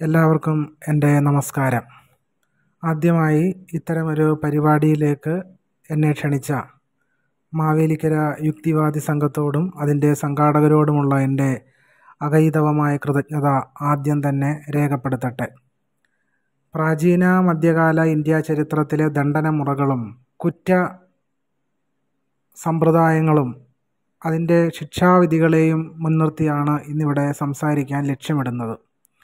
എല്ലാവർക്കും എൻ്റെ നമസ്കാരം ആദ്യമായി ഇത്തരമൊരു പരിപാടിയിലേക്ക് എന്നെ ക്ഷണിച്ച മാവേലിക്കര യുക്തിവാദി സംഘത്തോടും അതിൻ്റെ സംഘാടകരോടുമുള്ള എൻ്റെ അകൈതവമായ കൃതജ്ഞത ആദ്യം തന്നെ രേഖപ്പെടുത്തട്ടെ പ്രാചീന മധ്യകാല ഇന്ത്യ ചരിത്രത്തിലെ ദണ്ഡനമുറകളും കുറ്റ സമ്പ്രദായങ്ങളും അതിൻ്റെ ശിക്ഷാവിധികളെയും മുൻനിർത്തിയാണ് ഇന്നിവിടെ സംസാരിക്കാൻ ലക്ഷ്യമിടുന്നത്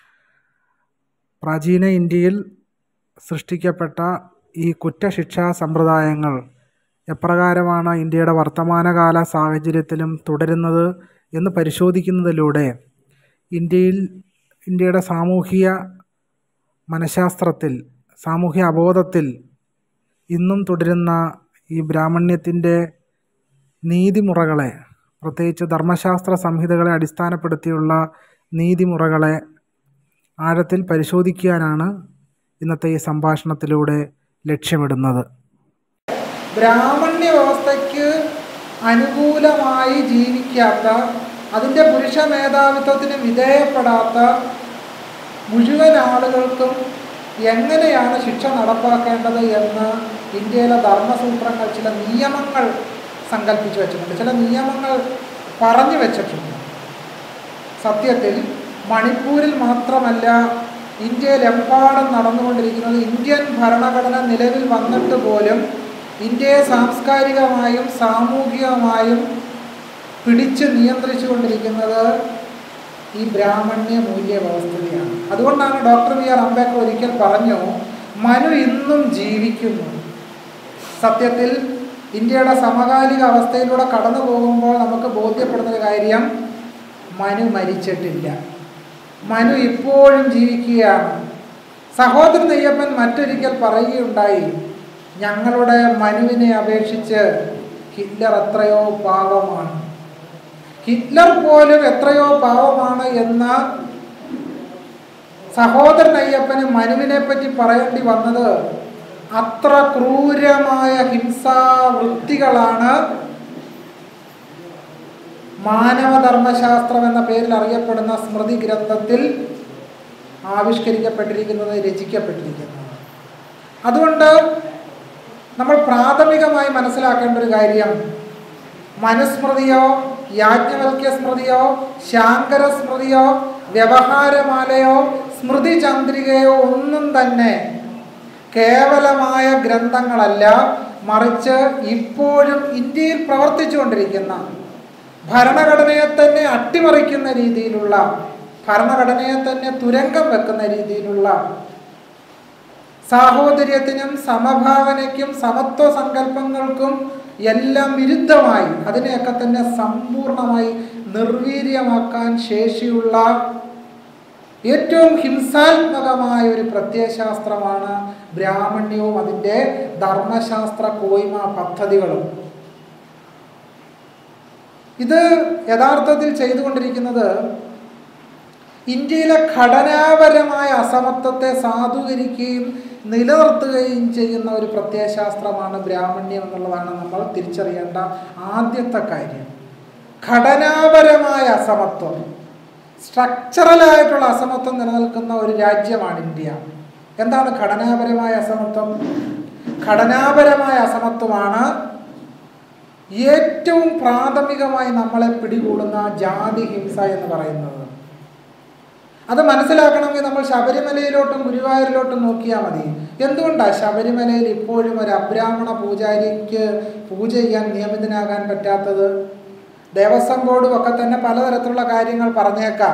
പ്രാചീന ഇന്ത്യയിൽ സൃഷ്ടിക്കപ്പെട്ട ഈ കുറ്റശിക്ഷാ സമ്പ്രദായങ്ങൾ എപ്രകാരമാണ് ഇന്ത്യയുടെ വർത്തമാനകാല സാഹചര്യത്തിലും തുടരുന്നത് എന്ന് പരിശോധിക്കുന്നതിലൂടെ ഇന്ത്യയിൽ ഇന്ത്യയുടെ സാമൂഹിക മനഃശാസ്ത്രത്തിൽ സാമൂഹ്യ അബോധത്തിൽ ഇന്നും തുടരുന്ന ഈ ബ്രാഹ്മണ്യത്തിൻ്റെ നീതിമുറകളെ പ്രത്യേകിച്ച് ധർമ്മശാസ്ത്ര സംഹിതകളെ അടിസ്ഥാനപ്പെടുത്തിയുള്ള നീതിമുറകളെ ആഴത്തിൽ പരിശോധിക്കാനാണ് ഇന്നത്തെ ഈ സംഭാഷണത്തിലൂടെ ലക്ഷ്യമിടുന്നത് ബ്രാഹ്മണ്യ വ്യവസ്ഥയ്ക്ക് അനുകൂലമായി ജീവിക്കാത്ത അതിൻ്റെ പുരുഷ മേധാവിത്വത്തിന് വിധേയപ്പെടാത്ത മുഴുവൻ ആളുകൾക്കും എങ്ങനെയാണ് ശിക്ഷ നടപ്പാക്കേണ്ടത് എന്ന് ഇന്ത്യയിലെ ധർമ്മസൂത്രങ്ങൾ ചില നിയമങ്ങൾ സങ്കല്പിച്ചു വെച്ചിട്ടുണ്ട് ചില നിയമങ്ങൾ പറഞ്ഞു വെച്ചിട്ടുണ്ട് സത്യത്തിൽ മണിപ്പൂരിൽ മാത്രമല്ല ഇന്ത്യയിലെമ്പാടും നടന്നുകൊണ്ടിരിക്കുന്നത് ഇന്ത്യൻ ഭരണഘടന നിലവിൽ വന്നിട്ട് പോലും ഇന്ത്യയെ സാംസ്കാരികമായും സാമൂഹികമായും പിടിച്ച് നിയന്ത്രിച്ചു കൊണ്ടിരിക്കുന്നത് ഈ ബ്രാഹ്മണ്യ മൂല്യ വ്യവസ്ഥയാണ് അതുകൊണ്ടാണ് ഡോക്ടർ ബി ആർ അംബേദ്കർ ഒരിക്കൽ പറഞ്ഞു മനു ഇന്നും ജീവിക്കുന്നു സത്യത്തിൽ ഇന്ത്യയുടെ സമകാലിക അവസ്ഥയിലൂടെ കടന്നു പോകുമ്പോൾ നമുക്ക് ബോധ്യപ്പെടുന്നൊരു കാര്യം മനു മരിച്ചിട്ടില്ല മനു ഇപ്പോഴും ജീവിക്കുകയാണ് സഹോദരൻ നെയ്യപ്പൻ മറ്റൊരിക്കൽ പറയുകയുണ്ടായി ഞങ്ങളുടെ മനുവിനെ അപേക്ഷിച്ച് ഹിറ്റ്ലർ എത്രയോ പാവമാണ് ഹിറ്റ്ലർ പോലും എത്രയോ പാവമാണ് എന്ന സഹോദരൻ അയ്യപ്പന് മനുവിനെ പറ്റി പറയേണ്ടി വന്നത് അത്ര ക്രൂരമായ ഹിംസാവൃത്തികളാണ് മാനവധർമ്മശാസ്ത്രം എന്ന പേരിൽ അറിയപ്പെടുന്ന സ്മൃതി ഗ്രന്ഥത്തിൽ ആവിഷ്കരിക്കപ്പെട്ടിരിക്കുന്നത് രചിക്കപ്പെട്ടിരിക്കുന്നത് അതുകൊണ്ട് നമ്മൾ പ്രാഥമികമായി മനസ്സിലാക്കേണ്ട ഒരു കാര്യം മനുസ്മൃതിയോ യാജ്ഞവൽക്യ സ്മൃതിയോ ശാങ്കര സ്മൃതിയോ വ്യവഹാരമാലയോ സ്മൃതി ചന്ദ്രികയോ ഒന്നും തന്നെ കേവലമായ ഗ്രന്ഥങ്ങളല്ല മറിച്ച് ഇപ്പോഴും ഇന്ത്യയിൽ പ്രവർത്തിച്ചുകൊണ്ടിരിക്കുന്ന ഭരണഘടനയെ തന്നെ അട്ടിമറിക്കുന്ന രീതിയിലുള്ള ഭരണഘടനയെ തന്നെ തുരങ്കം വെക്കുന്ന രീതിയിലുള്ള സാഹോദര്യത്തിനും സമഭാവനയ്ക്കും സമത്വ സങ്കല്പങ്ങൾക്കും എല്ലാം വിരുദ്ധമായി അതിനെയൊക്കെ തന്നെ സമ്പൂർണമായി നിർവീര്യമാക്കാൻ ശേഷിയുള്ള ഏറ്റവും ഹിംസാത്മകമായ ഒരു പ്രത്യയശാസ്ത്രമാണ് ബ്രാഹ്മണ്യവും അതിൻ്റെ ധർമ്മശാസ്ത്ര കോയ്മ പദ്ധതികളും ഇത് യഥാർത്ഥത്തിൽ ചെയ്തുകൊണ്ടിരിക്കുന്നത് ഇന്ത്യയിലെ ഘടനാപരമായ അസമത്വത്തെ സാധൂകരിക്കുകയും നിലനിർത്തുകയും ചെയ്യുന്ന ഒരു പ്രത്യയശാസ്ത്രമാണ് ബ്രാഹ്മണ്യം എന്നുള്ളതാണ് നമ്മൾ തിരിച്ചറിയേണ്ട ആദ്യത്തെ കാര്യം ഘടനാപരമായ അസമത്വം സ്ട്രക്ചറലായിട്ടുള്ള അസമത്വം നിലനിൽക്കുന്ന ഒരു രാജ്യമാണ് ഇന്ത്യ എന്താണ് ഘടനാപരമായ അസമത്വം ഘടനാപരമായ അസമത്വമാണ് ഏറ്റവും പ്രാഥമികമായി നമ്മളെ പിടികൂടുന്ന ജാതി ഹിംസ എന്ന് പറയുന്നത് അത് മനസ്സിലാക്കണമെങ്കിൽ നമ്മൾ ശബരിമലയിലോട്ടും ഗുരുവായൂരിലോട്ടും നോക്കിയാൽ മതി എന്തുകൊണ്ടാണ് ശബരിമലയിൽ ഇപ്പോഴും ഒരു അബ്രാഹ്മണ പൂജാരിക്ക് പൂജ ചെയ്യാൻ നിയമിതനാകാൻ പറ്റാത്തത് ദേവസ്വം ബോർഡും ഒക്കെ തന്നെ പലതരത്തിലുള്ള കാര്യങ്ങൾ പറഞ്ഞേക്കാം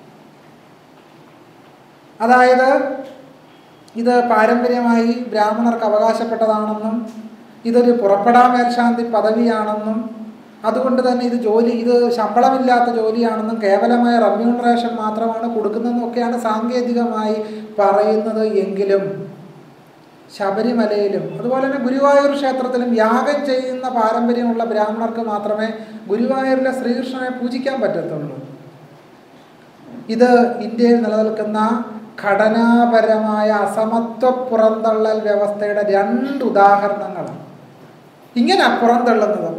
അതായത് ഇത് പാരമ്പര്യമായി ബ്രാഹ്മണർക്ക് അവകാശപ്പെട്ടതാണെന്നും ഇതൊരു പുറപ്പെടാൻ മേൽശാന്തി പദവിയാണെന്നും അതുകൊണ്ട് തന്നെ ഇത് ജോലി ഇത് ശമ്പളമില്ലാത്ത ജോലിയാണെന്നും കേവലമായ റെമ്യൂണറേഷൻ മാത്രമാണ് കൊടുക്കുന്നതെന്നും ഒക്കെയാണ് സാങ്കേതികമായി പറയുന്നത് എങ്കിലും ശബരിമലയിലും അതുപോലെ തന്നെ ഗുരുവായൂർ ക്ഷേത്രത്തിലും യാഗം ചെയ്യുന്ന പാരമ്പര്യമുള്ള ബ്രാഹ്മണർക്ക് മാത്രമേ ഗുരുവായൂരിലെ ശ്രീകൃഷ്ണനെ പൂജിക്കാൻ പറ്റത്തുള്ളൂ ഇത് ഇന്ത്യയിൽ നിലനിൽക്കുന്ന ഘടനാപരമായ അസമത്വ പുറന്തള്ളൽ വ്യവസ്ഥയുടെ രണ്ട് ഉദാഹരണങ്ങളാണ് ഇങ്ങനെ പുറന്തള്ളുന്നത്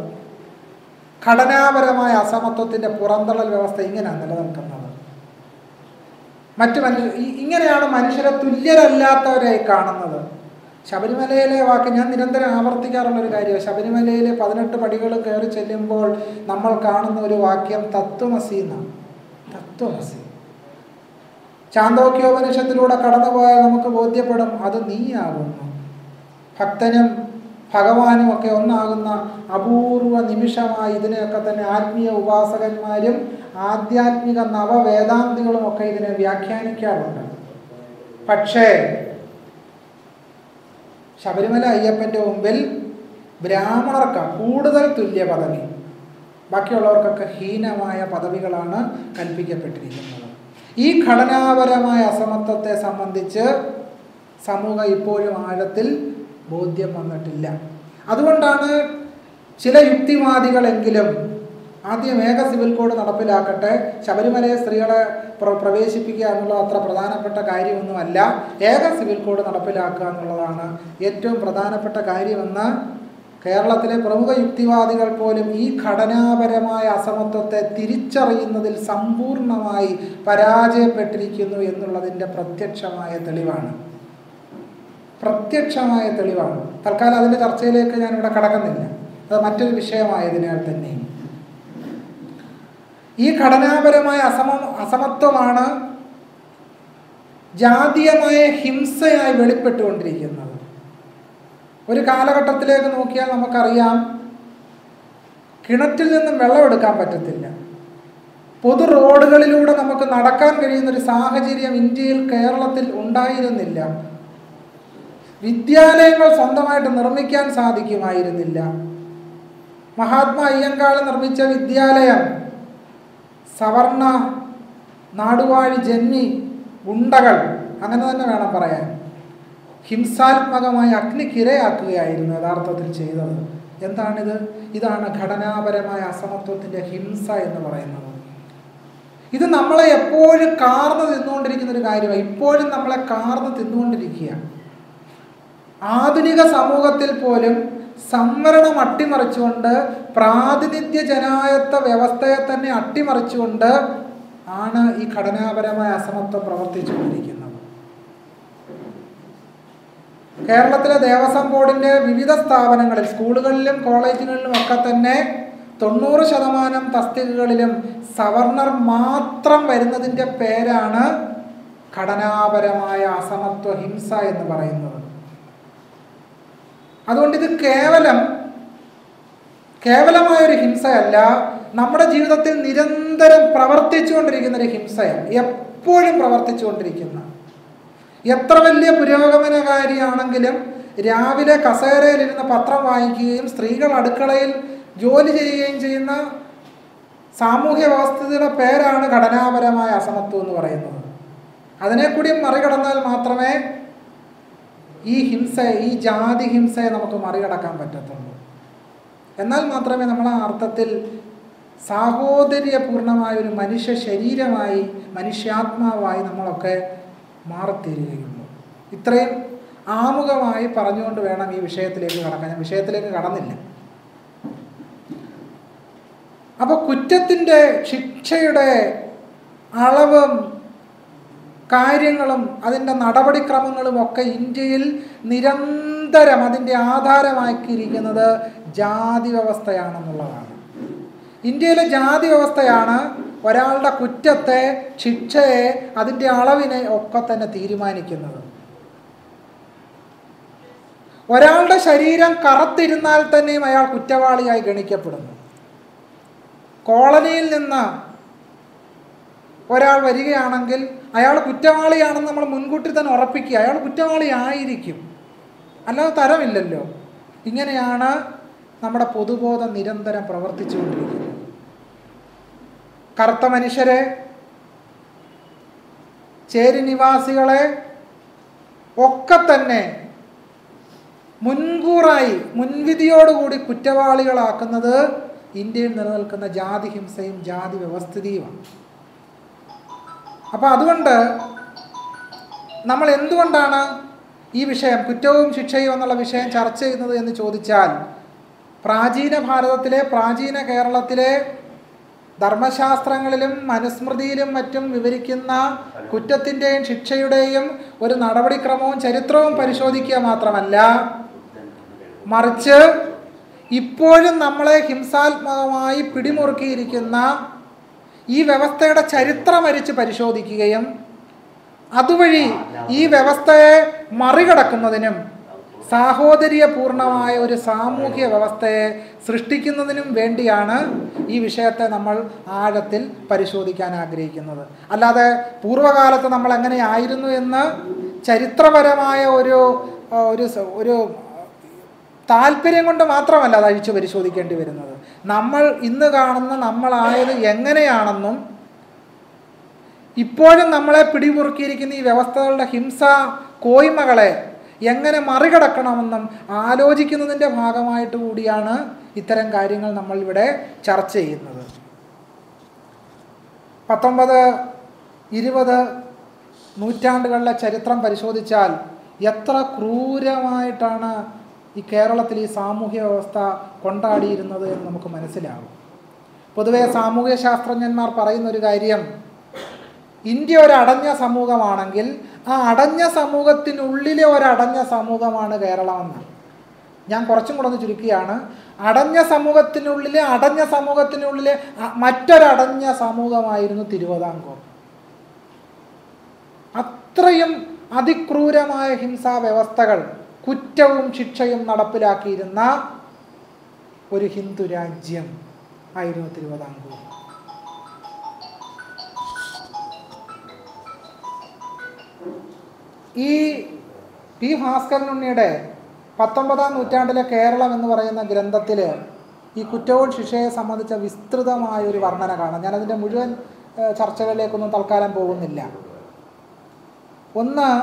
ഘടനാപരമായ അസമത്വത്തിൻ്റെ പുറന്തള്ളൽ വ്യവസ്ഥ ഇങ്ങനെയാണ് നിലനിൽക്കുന്നത് മറ്റു മനുഷ്യ ഈ- ഇങ്ങനെയാണ് മനുഷ്യരെ തുല്യരല്ലാത്തവരായി കാണുന്നത് ശബരിമലയിലെ വാക്ക് ഞാൻ നിരന്തരം ആവർത്തിക്കാറുള്ള ഒരു കാര്യമാണ് ശബരിമലയിലെ പതിനെട്ട് പടികൾ കയറി ചെല്ലുമ്പോൾ നമ്മൾ കാണുന്ന ഒരു വാക്യം തത്വമസി എന്നാണ് തത്വമസി ചാന്തോക്യോപനിഷത്തിലൂടെ കടന്നുപോയാൽ നമുക്ക് ബോധ്യപ്പെടും അത് നീയാകുന്നു ഭക്തനും ഭഗവാനും ഒക്കെ ഒന്നാകുന്ന അപൂർവ നിമിഷമായി ഇതിനെയൊക്കെ തന്നെ ആത്മീയ ഉപാസകന്മാരും ആധ്യാത്മിക നവവേദാന്തികളും ഒക്കെ ഇതിനെ വ്യാഖ്യാനിക്കാറുണ്ട് പക്ഷേ ശബരിമല അയ്യപ്പൻ്റെ മുമ്പിൽ ബ്രാഹ്മണർക്ക് കൂടുതൽ തുല്യ പദവി ബാക്കിയുള്ളവർക്കൊക്കെ ഹീനമായ പദവികളാണ് കൽപ്പിക്കപ്പെട്ടിരിക്കുന്നത് ഈ ഘടനാപരമായ അസമത്വത്തെ സംബന്ധിച്ച് സമൂഹം ഇപ്പോഴും ആഴത്തിൽ ബോധ്യം വന്നിട്ടില്ല അതുകൊണ്ടാണ് ചില യുക്തിവാദികളെങ്കിലും ആദ്യം ഏക സിവിൽ കോഡ് നടപ്പിലാക്കട്ടെ ശബരിമലയെ സ്ത്രീകളെ പ്ര- പ്രവേശിപ്പിക്കുക എന്നുള്ളത് അത്ര പ്രധാനപ്പെട്ട കാര്യമൊന്നുമല്ല ഏക സിവിൽ കോഡ് നടപ്പിലാക്കുക എന്നുള്ളതാണ് ഏറ്റവും പ്രധാനപ്പെട്ട കാര്യമെന്ന് കേരളത്തിലെ പ്രമുഖ യുക്തിവാദികൾ പോലും ഈ ഘടനാപരമായ അസമത്വത്തെ തിരിച്ചറിയുന്നതിൽ സമ്പൂർണമായി പരാജയപ്പെട്ടിരിക്കുന്നു എന്നുള്ളതിൻ്റെ പ്രത്യക്ഷമായ തെളിവാണ് പ്രത്യക്ഷമായ തെളിവാണ് തൽക്കാലം അതിൻ്റെ ചർച്ചയിലേക്ക് ഞാനിവിടെ കടക്കുന്നില്ല അത് മറ്റൊരു വിഷയമായതിനാൽ തന്നെ ഈ ഘടനാപരമായ അസമ അസമത്വമാണ് ജാതീയമായ ഹിംസയായി വെളിപ്പെട്ടുകൊണ്ടിരിക്കുന്നത് ഒരു കാലഘട്ടത്തിലേക്ക് നോക്കിയാൽ നമുക്കറിയാം കിണറ്റിൽ നിന്നും വെള്ളമെടുക്കാൻ പറ്റത്തില്ല പൊതു റോഡുകളിലൂടെ നമുക്ക് നടക്കാൻ കഴിയുന്ന ഒരു സാഹചര്യം ഇന്ത്യയിൽ കേരളത്തിൽ ഉണ്ടായിരുന്നില്ല വിദ്യാലയങ്ങൾ സ്വന്തമായിട്ട് നിർമ്മിക്കാൻ സാധിക്കുമായിരുന്നില്ല മഹാത്മാ അയ്യങ്കാള് നിർമ്മിച്ച വിദ്യാലയം സവർണ നാടുവാഴി ജന്മി ഗുണ്ടകൾ അങ്ങനെ തന്നെ വേണം പറയാൻ ഹിംസാത്മകമായ അഗ്നിക്കിരയാക്കുകയായിരുന്നു യഥാർത്ഥത്തിൽ ചെയ്തത് എന്താണിത് ഇതാണ് ഘടനാപരമായ അസമത്വത്തിൻ്റെ ഹിംസ എന്ന് പറയുന്നത് ഇത് നമ്മളെ എപ്പോഴും കാർന്ന് തിന്നുകൊണ്ടിരിക്കുന്ന ഒരു കാര്യമാണ് ഇപ്പോഴും നമ്മളെ കാർന്ന് തിന്നുകൊണ്ടിരിക്കുക ആധുനിക സമൂഹത്തിൽ പോലും സംവരണം അട്ടിമറിച്ചുകൊണ്ട് പ്രാതിനിധ്യ ജനായത്വ വ്യവസ്ഥയെ തന്നെ അട്ടിമറിച്ചുകൊണ്ട് ആണ് ഈ ഘടനാപരമായ അസമത്വം പ്രവർത്തിച്ചുകൊണ്ടിരിക്കുന്നത് കേരളത്തിലെ ദേവസ്വം ബോർഡിൻ്റെ വിവിധ സ്ഥാപനങ്ങളിൽ സ്കൂളുകളിലും കോളേജുകളിലും ഒക്കെ തന്നെ തൊണ്ണൂറ് ശതമാനം തസ്തികകളിലും സവർണർ മാത്രം വരുന്നതിൻ്റെ പേരാണ് ഘടനാപരമായ അസമത്വ ഹിംസ എന്ന് പറയുന്നത് അതുകൊണ്ട് ഇത് കേവലം കേവലമായൊരു ഹിംസയല്ല നമ്മുടെ ജീവിതത്തിൽ നിരന്തരം പ്രവർത്തിച്ചുകൊണ്ടിരിക്കുന്ന ഒരു ഹിംസയാണ് എപ്പോഴും പ്രവർത്തിച്ചുകൊണ്ടിരിക്കുന്ന എത്ര വലിയ പുരോഗമനകാരിയാണെങ്കിലും രാവിലെ കസേരയിലിരുന്ന് പത്രം വായിക്കുകയും സ്ത്രീകൾ അടുക്കളയിൽ ജോലി ചെയ്യുകയും ചെയ്യുന്ന സാമൂഹ്യ വ്യവസ്ഥയുടെ പേരാണ് ഘടനാപരമായ അസമത്വം എന്ന് പറയുന്നത് അതിനെ കൂടി മറികടന്നാൽ മാത്രമേ ഈ ഹിംസ ഈ ജാതി ഹിംസയെ നമുക്ക് മറികടക്കാൻ പറ്റത്തുള്ളൂ എന്നാൽ മാത്രമേ നമ്മൾ ആ അർത്ഥത്തിൽ സാഹോദര്യപൂർണമായ ഒരു മനുഷ്യ ശരീരമായി മനുഷ്യാത്മാവായി നമ്മളൊക്കെ മാറിത്തീരുകയുള്ളൂ ഇത്രയും ആമുഖമായി പറഞ്ഞുകൊണ്ട് വേണം ഈ വിഷയത്തിലേക്ക് കടക്കാൻ ഞാൻ വിഷയത്തിലേക്ക് കടന്നില്ല അപ്പോൾ കുറ്റത്തിൻ്റെ ശിക്ഷയുടെ അളവും കാര്യങ്ങളും അതിൻ്റെ നടപടിക്രമങ്ങളും ഒക്കെ ഇന്ത്യയിൽ നിരന്തരം അതിൻ്റെ ആധാരമാക്കിയിരിക്കുന്നത് ജാതി വ്യവസ്ഥയാണെന്നുള്ളതാണ് ഇന്ത്യയിലെ ജാതി വ്യവസ്ഥയാണ് ഒരാളുടെ കുറ്റത്തെ ശിക്ഷയെ അതിൻ്റെ അളവിനെ ഒക്കെ തന്നെ തീരുമാനിക്കുന്നത് ഒരാളുടെ ശരീരം കറുത്തിരുന്നാൽ തന്നെയും അയാൾ കുറ്റവാളിയായി ഗണിക്കപ്പെടുന്നു കോളനിയിൽ നിന്ന് ഒരാൾ വരികയാണെങ്കിൽ അയാൾ കുറ്റവാളിയാണെന്ന് നമ്മൾ മുൻകൂട്ടി തന്നെ ഉറപ്പിക്കുക അയാൾ കുറ്റവാളി ആയിരിക്കും അല്ലാതെ തരമില്ലല്ലോ ഇങ്ങനെയാണ് നമ്മുടെ പൊതുബോധം നിരന്തരം പ്രവർത്തിച്ചുകൊണ്ടിരിക്കുന്നത് കറുത്ത മനുഷ്യരെ ചേരി നിവാസികളെ ഒക്കെ തന്നെ മുൻകൂറായി മുൻവിധിയോടുകൂടി കുറ്റവാളികളാക്കുന്നത് ഇന്ത്യയിൽ നിലനിൽക്കുന്ന ജാതി ഹിംസയും ജാതി വ്യവസ്ഥിതിയുമാണ് അപ്പോൾ അതുകൊണ്ട് നമ്മൾ എന്തുകൊണ്ടാണ് ഈ വിഷയം കുറ്റവും ശിക്ഷയും എന്നുള്ള വിഷയം ചർച്ച ചെയ്യുന്നത് എന്ന് ചോദിച്ചാൽ പ്രാചീന ഭാരതത്തിലെ പ്രാചീന കേരളത്തിലെ ധർമ്മശാസ്ത്രങ്ങളിലും മനുസ്മൃതിയിലും മറ്റും വിവരിക്കുന്ന കുറ്റത്തിൻ്റെയും ശിക്ഷയുടെയും ഒരു നടപടിക്രമവും ചരിത്രവും പരിശോധിക്കുക മാത്രമല്ല മറിച്ച് ഇപ്പോഴും നമ്മളെ ഹിംസാത്മകമായി പിടിമുറുക്കിയിരിക്കുന്ന ഈ വ്യവസ്ഥയുടെ ചരിത്രമരിച്ച് പരിശോധിക്കുകയും അതുവഴി ഈ വ്യവസ്ഥയെ മറികടക്കുന്നതിനും സാഹോദര്യപൂർണമായ ഒരു സാമൂഹ്യ വ്യവസ്ഥയെ സൃഷ്ടിക്കുന്നതിനും വേണ്ടിയാണ് ഈ വിഷയത്തെ നമ്മൾ ആഴത്തിൽ പരിശോധിക്കാൻ ആഗ്രഹിക്കുന്നത് അല്ലാതെ പൂർവ്വകാലത്ത് നമ്മൾ എങ്ങനെയായിരുന്നു എന്ന് ചരിത്രപരമായ ഒരു ആ, ഒരു സ- ഒരു താല്പര്യം കൊണ്ട് മാത്രമല്ല അത് അഴിച്ചു പരിശോധിക്കേണ്ടി വരുന്നത് നമ്മൾ ഇന്ന് കാണുന്ന നമ്മളായത് എങ്ങനെയാണെന്നും ഇപ്പോഴും നമ്മളെ പിടിമുറുക്കിയിരിക്കുന്ന ഈ വ്യവസ്ഥകളുടെ ഹിംസ കോയ്മകളെ എങ്ങനെ മറികടക്കണമെന്നും ആലോചിക്കുന്നതിൻ്റെ ഭാഗമായിട്ട് കൂടിയാണ് ഇത്തരം കാര്യങ്ങൾ നമ്മൾ ഇവിടെ ചർച്ച ചെയ്യുന്നത് പത്തൊമ്പത് ഇരുപത് നൂറ്റാണ്ടുകളിലെ ചരിത്രം പരിശോധിച്ചാൽ എത്ര ക്രൂരമായിട്ടാണ് ഈ കേരളത്തിൽ ഈ സാമൂഹ്യ വ്യവസ്ഥ കൊണ്ടാടിയിരുന്നത് എന്ന് നമുക്ക് മനസ്സിലാകും പൊതുവെ സാമൂഹ്യ ശാസ്ത്രജ്ഞന്മാർ പറയുന്ന ഒരു കാര്യം ഇന്ത്യ ഒരു അടഞ്ഞ സമൂഹമാണെങ്കിൽ ആ അടഞ്ഞ സമൂഹത്തിനുള്ളിലെ ഒരു അടഞ്ഞ സമൂഹമാണ് കേരളമെന്ന് ഞാൻ കുറച്ചും കൂടെ ഒന്ന് ചുരുക്കിയാണ് അടഞ്ഞ സമൂഹത്തിനുള്ളിലെ അടഞ്ഞ സമൂഹത്തിനുള്ളിലെ അ- മറ്റൊരടഞ്ഞ സമൂഹമായിരുന്നു തിരുവിതാംകൂർ അത്രയും അതിക്രൂരമായ ഹിംസാ വ്യവസ്ഥകൾ കുറ്റവും ശിക്ഷയും നടപ്പിലാക്കിയിരുന്ന ഒരു ഹിന്ദു രാജ്യം ആയിരുന്നു തിരുവിതാംകൂർ ഈ പി ഭാസ്കരൻ ഉണ്ണിയുടെ പത്തൊമ്പതാം നൂറ്റാണ്ടിലെ കേരളം എന്ന് പറയുന്ന ഗ്രന്ഥത്തിൽ ഈ കുറ്റവും ശിക്ഷയെ സംബന്ധിച്ച വിസ്തൃതമായ ഒരു വർണ്ണന കാണാം ഞാനതിൻ്റെ മുഴുവൻ ഏഹ്, ചർച്ചകളിലേക്കൊന്നും തൽക്കാലം പോകുന്നില്ല ഒന്ന്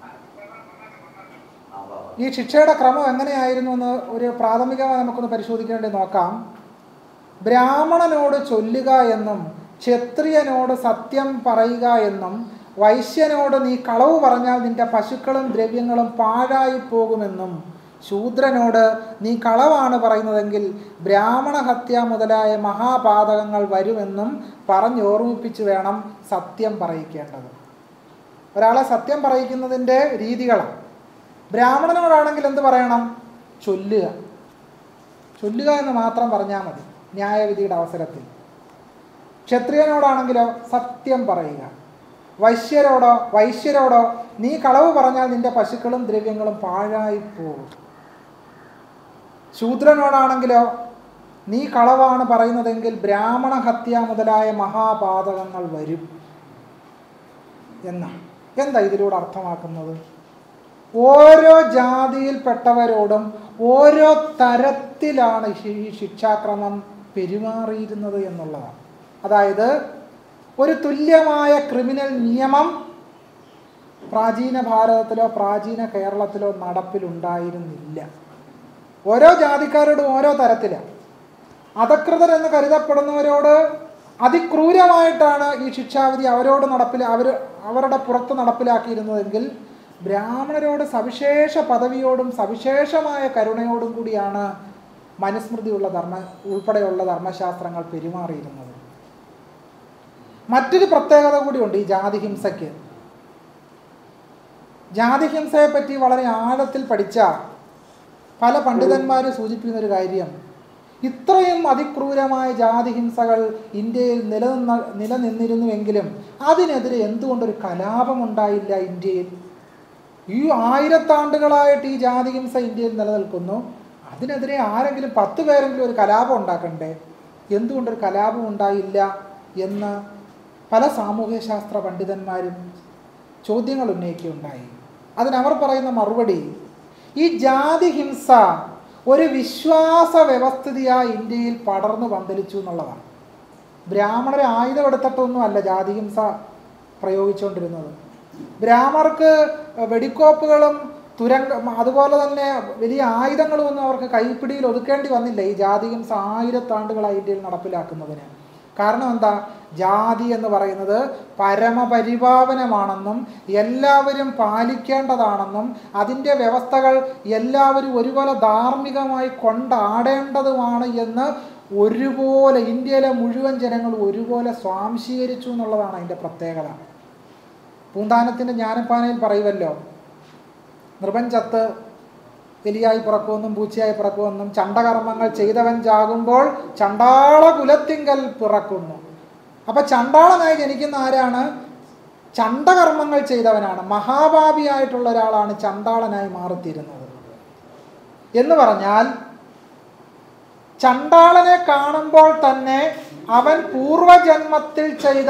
ഈ ശിക്ഷയുടെ ക്രമം എങ്ങനെയായിരുന്നു എന്ന് ഒരു പ്രാഥമികമായി നമുക്കൊന്ന് പരിശോധിക്കേണ്ടി നോക്കാം ബ്രാഹ്മണനോട് ചൊല്ലുക എന്നും ക്ഷത്രിയനോട് സത്യം പറയുക എന്നും വൈശ്യനോട് നീ കളവ് പറഞ്ഞാൽ നിന്റെ പശുക്കളും ദ്രവ്യങ്ങളും പാഴായി പോകുമെന്നും ശൂദ്രനോട് നീ കളവാണ് പറയുന്നതെങ്കിൽ ബ്രാഹ്മണ ഹത്യ മുതലായ മഹാപാതകങ്ങൾ വരുമെന്നും പറഞ്ഞോർമ്മിപ്പിച്ച് വേണം സത്യം പറയിക്കേണ്ടത് ഒരാളെ സത്യം പറയിക്കുന്നതിൻ്റെ രീതികളാണ് ബ്രാഹ്മണനോടാണെങ്കിൽ എന്ത് പറയണം ചൊല്ലുക ചൊല്ലുക എന്ന് മാത്രം പറഞ്ഞാൽ മതി ന്യായവിധിയുടെ അവസരത്തിൽ ക്ഷത്രിയനോടാണെങ്കിലോ സത്യം പറയുക വൈശ്യരോടോ വൈശ്യരോടോ നീ കളവ് പറഞ്ഞാൽ നിന്റെ പശുക്കളും ദ്രവ്യങ്ങളും പാഴായി പോകും ശൂദ്രനോടാണെങ്കിലോ നീ കളവാണ് പറയുന്നതെങ്കിൽ ബ്രാഹ്മണ ഹത്യ മുതലായ മഹാപാതകങ്ങൾ വരും എന്നാണ് എന്താ ഇതിലൂടെ അർത്ഥമാക്കുന്നത് ഓരോ ജാതിയിൽപ്പെട്ടവരോടും ഓരോ തരത്തിലാണ് ഈ ശിക്ഷാക്രമം പെരുമാറിയിരുന്നത് എന്നുള്ളതാണ് അതായത് ഒരു തുല്യമായ ക്രിമിനൽ നിയമം പ്രാചീന ഭാരതത്തിലോ പ്രാചീന കേരളത്തിലോ നടപ്പിലുണ്ടായിരുന്നില്ല ഓരോ ജാതിക്കാരോടും ഓരോ തരത്തിലാണ് അധകൃതരെന്ന് കരുതപ്പെടുന്നവരോട് അതിക്രൂരമായിട്ടാണ് ഈ ശിക്ഷാവിധി അവരോട് നടപ്പിൽ അവർ അവരുടെ പുറത്ത് നടപ്പിലാക്കിയിരുന്നതെങ്കിൽ ബ്രാഹ്മണരോട് സവിശേഷ പദവിയോടും സവിശേഷമായ കരുണയോടും കൂടിയാണ് മനുസ്മൃതിയുള്ള ധർമ്മ ഉൾപ്പെടെയുള്ള ധർമ്മശാസ്ത്രങ്ങൾ പെരുമാറിയിരുന്നത് മറ്റൊരു പ്രത്യേകത കൂടിയുണ്ട് ഈ ജാതിഹിംസയ്ക്ക് ജാതിഹിംസയെ പറ്റി വളരെ ആഴത്തിൽ പഠിച്ച പല പണ്ഡിതന്മാരും സൂചിപ്പിക്കുന്ന ഒരു കാര്യം ഇത്രയും അതിക്രൂരമായ ജാതിഹിംസകൾ ഇന്ത്യയിൽ നിലനിന്ന നിലനിന്നിരുന്നുവെങ്കിലും അതിനെതിരെ എന്തുകൊണ്ടൊരു കലാപമുണ്ടായില്ല ഇന്ത്യയിൽ ഈ ആയിരത്താണ്ടുകളായിട്ട് ഈ ജാതിഹിംസ ഇന്ത്യയിൽ നിലനിൽക്കുന്നു അതിനെതിരെ ആരെങ്കിലും പത്ത് പേരെങ്കിലും ഒരു കലാപം ഉണ്ടാക്കണ്ടേ എന്തുകൊണ്ടൊരു കലാപം ഉണ്ടായില്ല എന്ന് പല സാമൂഹ്യശാസ്ത്ര പണ്ഡിതന്മാരും ചോദ്യങ്ങൾ ഉന്നയിക്കുകയുണ്ടായി അതിനവർ പറയുന്ന മറുപടി ഈ ജാതി ഹിംസ ഒരു വിശ്വാസ വ്യവസ്ഥിതിയായി ഇന്ത്യയിൽ പടർന്നു പന്തലിച്ചു എന്നുള്ളതാണ് ബ്രാഹ്മണരെ ആയുധമെടുത്തിട്ടൊന്നും അല്ല ജാതി ഹിംസ പ്രയോഗിച്ചുകൊണ്ടിരുന്നത് ബ്രാഹ്മണർക്ക് വെടിക്കോപ്പുകളും തുരങ്ക അതുപോലെ തന്നെ വലിയ ആയുധങ്ങളും ഒന്നും അവർക്ക് കൈപ്പിടിയിൽ ഒതുക്കേണ്ടി വന്നില്ല ഈ ജാതി ഹിംസ ആയിരത്താണ്ടുകളായി ഇന്ത്യയിൽ നടപ്പിലാക്കുന്നതിന് കാരണം എന്താ ജാതി എന്ന് പറയുന്നത് പരമപരിപാവനമാണെന്നും എല്ലാവരും പാലിക്കേണ്ടതാണെന്നും അതിൻ്റെ വ്യവസ്ഥകൾ എല്ലാവരും ഒരുപോലെ ധാർമ്മികമായി കൊണ്ടാടേണ്ടതുമാണ് എന്ന് ഒരുപോലെ ഇന്ത്യയിലെ മുഴുവൻ ജനങ്ങൾ ഒരുപോലെ സ്വാംശീകരിച്ചു എന്നുള്ളതാണ് അതിൻ്റെ പ്രത്യേകത പൂന്താനത്തിൻ്റെ ജ്ഞാനപ്പാനയിൽ പറയുമല്ലോ നിർബഞ്ചത്ത് എലിയായി പിറക്കുമെന്നും പൂച്ചയായി പിറക്കുമെന്നും ചണ്ടകർമ്മങ്ങൾ ചെയ്തവൻ ചാകുമ്പോൾ ചണ്ടാള കുലത്തിങ്കൽ പിറക്കുന്നു അപ്പൊ ചണ്ടാളനായി ജനിക്കുന്ന ആരാണ് ചണ്ടകർമ്മങ്ങൾ ചെയ്തവനാണ് മഹാഭാവിയായിട്ടുള്ള ഒരാളാണ് ചണ്ടാളനായി മാറിത്തീരുന്നത് എന്ന് പറഞ്ഞാൽ ചണ്ടാളനെ കാണുമ്പോൾ തന്നെ അവൻ പൂർവജന്മത്തിൽ ചെയ്ത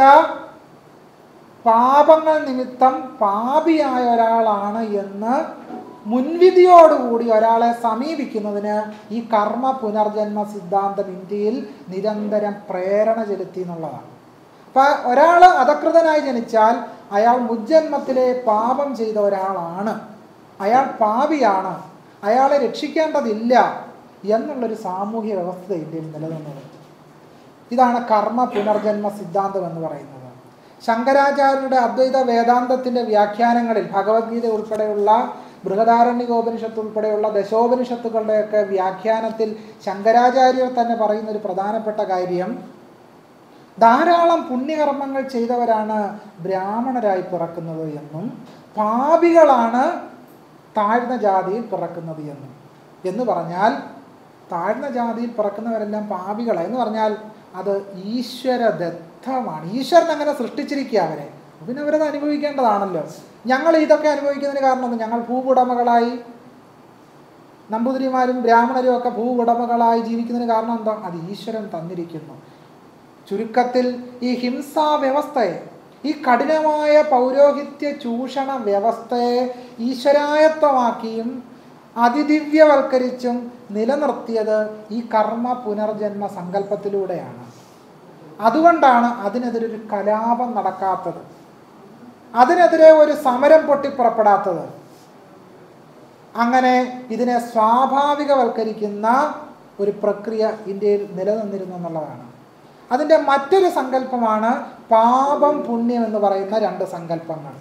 പാപങ്ങൾ നിമിത്തം പാപിയായ ഒരാളാണ് എന്ന് മുൻവിധിയോടുകൂടി ഒരാളെ സമീപിക്കുന്നതിന് ഈ കർമ്മ പുനർജന്മ സിദ്ധാന്തം ഇന്ത്യയിൽ നിരന്തരം പ്രേരണ ചെലുത്തി എന്നുള്ളതാണ് അപ്പം ഒരാൾ അധകൃതനായി ജനിച്ചാൽ അയാൾ മുജ്ജന്മത്തിലെ പാപം ചെയ്ത ഒരാളാണ് അയാൾ പാപിയാണ് അയാളെ രക്ഷിക്കേണ്ടതില്ല എന്നുള്ളൊരു സാമൂഹ്യ വ്യവസ്ഥ ഇന്ത്യയിൽ നിലനിന്നത് ഇതാണ് കർമ്മ പുനർജന്മ സിദ്ധാന്തം എന്ന് പറയുന്നത് ശങ്കരാചാര്യരുടെ അദ്വൈത വേദാന്തത്തിന്റെ വ്യാഖ്യാനങ്ങളിൽ ഭഗവത്ഗീത ഉൾപ്പെടെയുള്ള ബൃഹദാരണ്യകോപനിഷത്ത് ഉൾപ്പെടെയുള്ള ദശോപനിഷത്തുകളുടെയൊക്കെ വ്യാഖ്യാനത്തിൽ ശങ്കരാചാര്യർ തന്നെ പറയുന്ന ഒരു പ്രധാനപ്പെട്ട കാര്യം ധാരാളം പുണ്യകർമ്മങ്ങൾ ചെയ്തവരാണ് ബ്രാഹ്മണരായി പിറക്കുന്നത് എന്നും പാപികളാണ് താഴ്ന്ന ജാതിയിൽ പിറക്കുന്നത് എന്നും എന്ന് പറഞ്ഞാൽ താഴ്ന്ന ജാതിയിൽ പിറക്കുന്നവരെല്ലാം പാപികളാണ് എന്ന് പറഞ്ഞാൽ അത് ഈശ്വരദത്തമാണ് ഈശ്വരൻ അങ്ങനെ സൃഷ്ടിച്ചിരിക്കുക അവരെ പിന്നെ അവരത് അനുഭവിക്കേണ്ടതാണല്ലോ ഞങ്ങൾ ഇതൊക്കെ അനുഭവിക്കുന്നതിന് കാരണം എന്ത്? ഞങ്ങൾ ഭൂവുടമകളായി നമ്പൂതിരിമാരും ബ്രാഹ്മണരും ഒക്കെ ഭൂവുടമകളായി ജീവിക്കുന്നതിന് കാരണം എന്താ അത് ഈശ്വരൻ തന്നിരിക്കുന്നു ചുരുക്കത്തിൽ ഈ ഹിംസാ വ്യവസ്ഥയെ ഈ കഠിനമായ പൗരോഹിത്യ ചൂഷണ വ്യവസ്ഥയെ ഈശ്വരായത്വമാക്കിയും അതിദിവ്യവൽക്കരിച്ചും നിലനിർത്തിയത് ഈ കർമ്മ പുനർജന്മ സങ്കല്പത്തിലൂടെയാണ് അതുകൊണ്ടാണ് അതിനെതിരെ ഒരു കലാപം നടക്കാത്തത് അതിനെതിരെ ഒരു സമരം പൊട്ടിപ്പുറപ്പെടാത്തത് അങ്ങനെ ഇതിനെ സ്വാഭാവികവൽക്കരിക്കുന്ന ഒരു പ്രക്രിയ ഇന്ത്യയിൽ നിലനിന്നിരുന്നു എന്നുള്ളതാണ് അതിൻ്റെ മറ്റൊരു സങ്കല്പമാണ് പാപം പുണ്യം എന്ന് പറയുന്ന രണ്ട് സങ്കല്പങ്ങൾ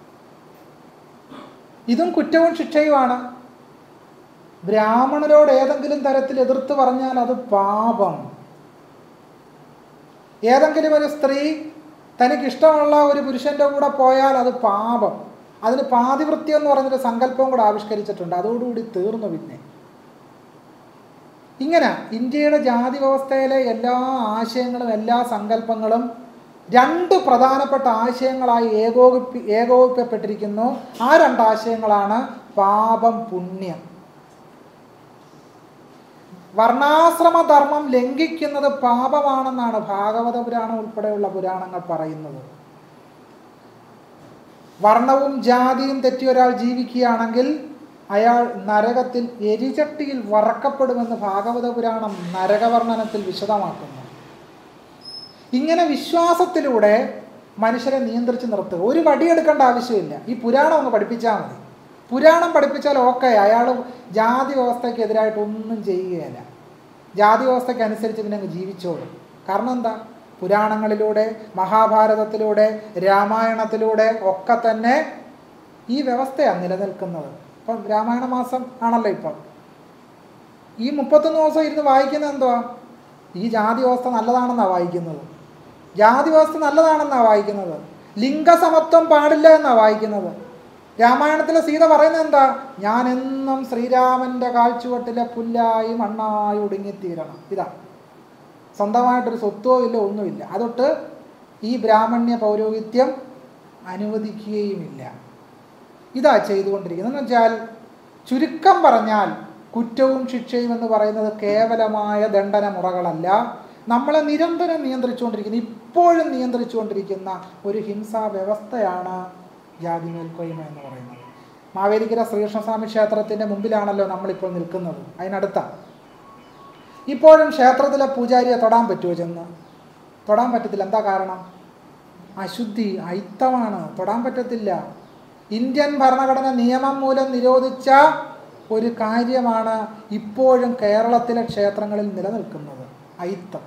ഇതും കുറ്റവും ശിക്ഷയുമാണ് ബ്രാഹ്മണരോട് ഏതെങ്കിലും തരത്തിൽ എതിർത്ത് പറഞ്ഞാൽ അത് പാപം ഏതെങ്കിലും ഒരു സ്ത്രീ തനിക്ക് ഇഷ്ടമുള്ള ഒരു പുരുഷന്റെ കൂടെ പോയാൽ അത് പാപം അതിന് പാതിവൃത്യം എന്ന് പറഞ്ഞൊരു സങ്കല്പവും കൂടെ ആവിഷ്കരിച്ചിട്ടുണ്ട് അതോടുകൂടി തീർന്നു പിന്നെ ഇങ്ങനെ ഇന്ത്യയുടെ ജാതി വ്യവസ്ഥയിലെ എല്ലാ ആശയങ്ങളും എല്ലാ സങ്കല്പങ്ങളും രണ്ട് പ്രധാനപ്പെട്ട ആശയങ്ങളായി ഏകോപിപ്പി ഏകോപിക്കപ്പെട്ടിരിക്കുന്നു ആ രണ്ട് ആശയങ്ങളാണ് പാപം പുണ്യം വർണ്ണാശ്രമ ധർമ്മം ലംഘിക്കുന്നത് പാപമാണെന്നാണ് ഭാഗവത പുരാണം ഉൾപ്പെടെയുള്ള പുരാണങ്ങൾ പറയുന്നത് വർണ്ണവും ജാതിയും തെറ്റി ഒരാൾ ജീവിക്കുകയാണെങ്കിൽ അയാൾ നരകത്തിൽ എരിചട്ടിയിൽ വറക്കപ്പെടുമെന്ന് ഭാഗവത പുരാണം നരകവർണ്ണനത്തിൽ വിശദമാക്കുന്നു ഇങ്ങനെ വിശ്വാസത്തിലൂടെ മനുഷ്യരെ നിയന്ത്രിച്ച് നിർത്തുക ഒരു വടിയെടുക്കേണ്ട ആവശ്യമില്ല ഈ പുരാണം അങ്ങ് പഠിപ്പിച്ചാൽ മതി പുരാണം പഠിപ്പിച്ചാൽ ഓക്കെ അയാൾ ജാതി വ്യവസ്ഥയ്ക്ക് എതിരായിട്ട് ഒന്നും ചെയ്യുകയില്ല ജാതി വ്യവസ്ഥയ്ക്ക് അനുസരിച്ച് പിന്നെ അങ്ങ് ജീവിച്ചോളും കാരണം എന്താ പുരാണങ്ങളിലൂടെ മഹാഭാരതത്തിലൂടെ രാമായണത്തിലൂടെ ഒക്കെ തന്നെ ഈ വ്യവസ്ഥയാണ് നിലനിൽക്കുന്നത് ഇപ്പം രാമായണ മാസം ആണല്ലോ ഇപ്പം ഈ മുപ്പത്തൊന്ന് ദിവസം ഇരുന്ന് വായിക്കുന്നത് എന്തുവാ ഈ ജാതി വ്യവസ്ഥ നല്ലതാണെന്നാണ് വായിക്കുന്നത് ജാതി വ്യവസ്ഥ നല്ലതാണെന്നാണ് വായിക്കുന്നത് ലിംഗസമത്വം പാടില്ല എന്നാണ് വായിക്കുന്നത് രാമായണത്തിലെ സീത പറയുന്നത് എന്താ ഞാൻ എന്നും ശ്രീരാമന്റെ കാൽച്ചുവട്ടിലെ പുല്ലായി മണ്ണായി ഒടുങ്ങിത്തീരണം ഇതാ സ്വന്തമായിട്ടൊരു സ്വത്തോ ഇല്ല ഒന്നുമില്ല അതൊട്ട് ഈ ബ്രാഹ്മണ്യ പൗരോഹിത്യം അനുവദിക്കുകയുമില്ല ഇതാ ചെയ്തുകൊണ്ടിരിക്കുന്നത് എന്ന് വെച്ചാൽ ചുരുക്കം പറഞ്ഞാൽ കുറ്റവും ശിക്ഷയും എന്ന് പറയുന്നത് കേവലമായ ദണ്ഡന മുറകളല്ല നമ്മളെ നിരന്തരം നിയന്ത്രിച്ചുകൊണ്ടിരിക്കുന്ന ഇപ്പോഴും നിയന്ത്രിച്ചുകൊണ്ടിരിക്കുന്ന ഒരു ഹിംസാ വ്യവസ്ഥയാണ് ജാതി മേൽക്കോയ്മ എന്ന് പറയുന്നത് മാവേലിക്കര ശ്രീകൃഷ്ണസ്വാമി ക്ഷേത്രത്തിൻ്റെ മുമ്പിലാണല്ലോ നമ്മളിപ്പോൾ നിൽക്കുന്നത് അതിനടുത്താണ് ഇപ്പോഴും ക്ഷേത്രത്തിലെ പൂജാരിയെ തൊടാൻ പറ്റുമോ ചെന്ന് തൊടാൻ പറ്റത്തില്ല എന്താ കാരണം അശുദ്ധി അയിത്തമാണ് തൊടാൻ പറ്റത്തില്ല ഇന്ത്യൻ ഭരണഘടന നിയമം മൂലം നിരോധിച്ച ഒരു കാര്യമാണ് ഇപ്പോഴും കേരളത്തിലെ ക്ഷേത്രങ്ങളിൽ നിലനിൽക്കുന്നത് അയിത്തം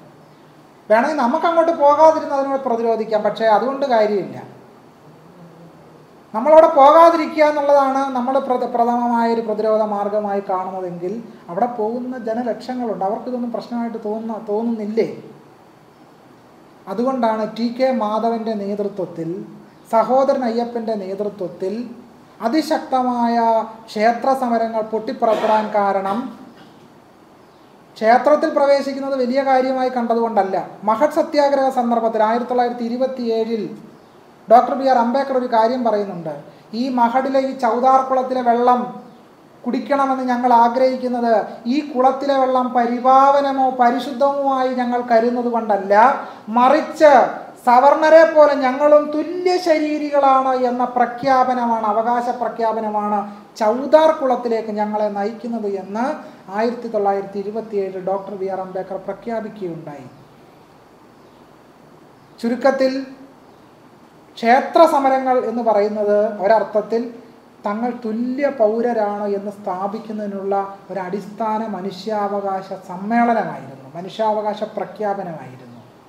വേണമെങ്കിൽ നമുക്ക് അങ്ങോട്ട് പോകാതിരുന്ന് അതിനോട് പ്രതിരോധിക്കാം പക്ഷേ അതുകൊണ്ട് കാര്യമില്ല നമ്മളവിടെ പോകാതിരിക്കുക എന്നുള്ളതാണ് നമ്മൾ പ്രഥ പ്രഥമമായ ഒരു പ്രതിരോധ മാർഗമായി കാണുന്നതെങ്കിൽ അവിടെ പോകുന്ന ജനലക്ഷങ്ങളുണ്ട് അവർക്കിതൊന്നും പ്രശ്നമായിട്ട് തോന്നുന്ന തോന്നുന്നില്ലേ അതുകൊണ്ടാണ് ടി കെ മാധവൻ്റെ നേതൃത്വത്തിൽ സഹോദരൻ അയ്യപ്പൻ്റെ നേതൃത്വത്തിൽ അതിശക്തമായ ക്ഷേത്ര സമരങ്ങൾ പൊട്ടിപ്പുറപ്പെടാൻ കാരണം ക്ഷേത്രത്തിൽ പ്രവേശിക്കുന്നത് വലിയ കാര്യമായി കണ്ടതുകൊണ്ടല്ല മഹത് സത്യാഗ്രഹ സന്ദർഭത്തിൽ ആയിരത്തി തൊള്ളായിരത്തി ഇരുപത്തി ഏഴിൽ ഡോക്ടർ ബി ആർ അംബേദ്കർ ഒരു കാര്യം പറയുന്നുണ്ട് ഈ മഹഡിലെ ഈ ചൗദാർ കുളത്തിലെ വെള്ളം കുടിക്കണമെന്ന് ഞങ്ങൾ ആഗ്രഹിക്കുന്നത് ഈ കുളത്തിലെ വെള്ളം പരിപാവനമോ പരിശുദ്ധമോ ഞങ്ങൾ കരുതുന്നത് കൊണ്ടല്ല മറിച്ച് സവർണരെ പോലെ ഞങ്ങളും തുല്യ ശരീരികളാണ് എന്ന പ്രഖ്യാപനമാണ് അവകാശ പ്രഖ്യാപനമാണ് ചൗദാർ കുളത്തിലേക്ക് ഞങ്ങളെ നയിക്കുന്നത് എന്ന് ആയിരത്തി തൊള്ളായിരത്തി ഇരുപത്തിയേഴ് ഡോക്ടർ ബി ആർ അംബേദ്കർ പ്രഖ്യാപിക്കുകയുണ്ടായി ചുരുക്കത്തിൽ ക്ഷേത്ര സമരങ്ങൾ എന്ന് പറയുന്നത് ഒരർത്ഥത്തിൽ തങ്ങൾ തുല്യ പൗരരാണ് എന്ന് സ്ഥാപിക്കുന്നതിനുള്ള ഒരു അടിസ്ഥാന മനുഷ്യാവകാശ സമ്മേളനമായിരുന്നു മനുഷ്യാവകാശ പ്രഖ്യാപനമായിരുന്നു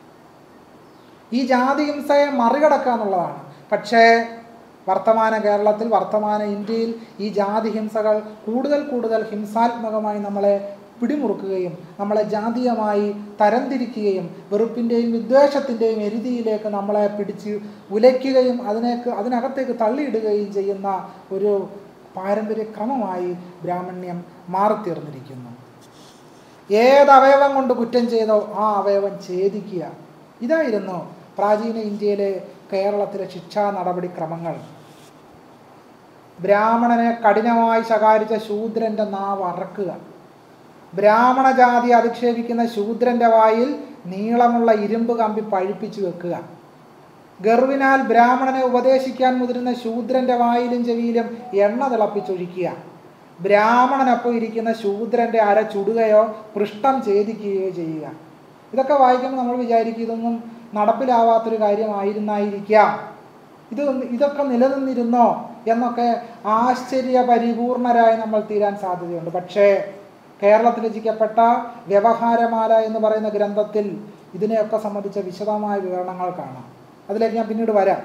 ഈ ജാതി ഹിംസയെ മറികടക്കുക എന്നുള്ളതാണ് പക്ഷേ വർത്തമാന കേരളത്തിൽ വർത്തമാന ഇന്ത്യയിൽ ഈ ജാതി ഹിംസകൾ കൂടുതൽ കൂടുതൽ ഹിംസാത്മകമായി നമ്മളെ പിടിമുറുക്കുകയും നമ്മളെ ജാതീയമായി തരംതിരിക്കുകയും വെറുപ്പിൻ്റെയും വിദ്വേഷത്തിൻ്റെയും എരുതിയിലേക്ക് നമ്മളെ പിടിച്ച് ഉലയ്ക്കുകയും അതിനേക്ക് അതിനകത്തേക്ക് തള്ളിയിടുകയും ചെയ്യുന്ന ഒരു പാരമ്പര്യക്രമമായി ബ്രാഹ്മണ്യം മാറിത്തീർന്നിരിക്കുന്നു ഏത് അവയവം കൊണ്ട് കുറ്റം ചെയ്തോ ആ അവയവം ഛേദിക്കുക ഇതായിരുന്നു പ്രാചീന ഇന്ത്യയിലെ കേരളത്തിലെ ശിക്ഷാ നടപടിക്രമങ്ങൾ ബ്രാഹ്മണനെ കഠിനമായി ശകാരിച്ച ശൂദ്രൻ്റെ നാവ് അറക്കുക ബ്രാഹ്മണ ജാതി അധിക്ഷേപിക്കുന്ന ശൂദ്രൻ്റെ വായിൽ നീളമുള്ള ഇരുമ്പ് കമ്പി പഴിപ്പിച്ചു വെക്കുക ഗർവിനാൽ ബ്രാഹ്മണനെ ഉപദേശിക്കാൻ മുതിരുന്ന ശൂദ്രൻ്റെ വായിലും ചെവിയിലും എണ്ണ തിളപ്പിച്ചൊഴിക്കുക ബ്രാഹ്മണനൊപ്പം ഇരിക്കുന്ന ശൂദ്രൻ്റെ അര ചുടുകയോ പൃഷ്ഠം ഛേദിക്കുകയോ ചെയ്യുക ഇതൊക്കെ വായിക്കുമ്പോൾ നമ്മൾ വിചാരിക്കും ഇതൊന്നും നടപ്പിലാവാത്തൊരു കാര്യമായിരുന്നായിരിക്കാം ഇത് ഇതൊക്കെ നിലനിന്നിരുന്നോ എന്നൊക്കെ ആശ്ചര്യപരിപൂർണരായി നമ്മൾ തീരാൻ സാധ്യതയുണ്ട് പക്ഷേ കേരളത്തിൽ രചിക്കപ്പെട്ട വ്യവഹാരമാല എന്ന് പറയുന്ന ഗ്രന്ഥത്തിൽ ഇതിനെയൊക്കെ സംബന്ധിച്ച വിശദമായ വിവരണങ്ങൾ കാണാം അതിലേക്ക് ഞാൻ പിന്നീട് വരാം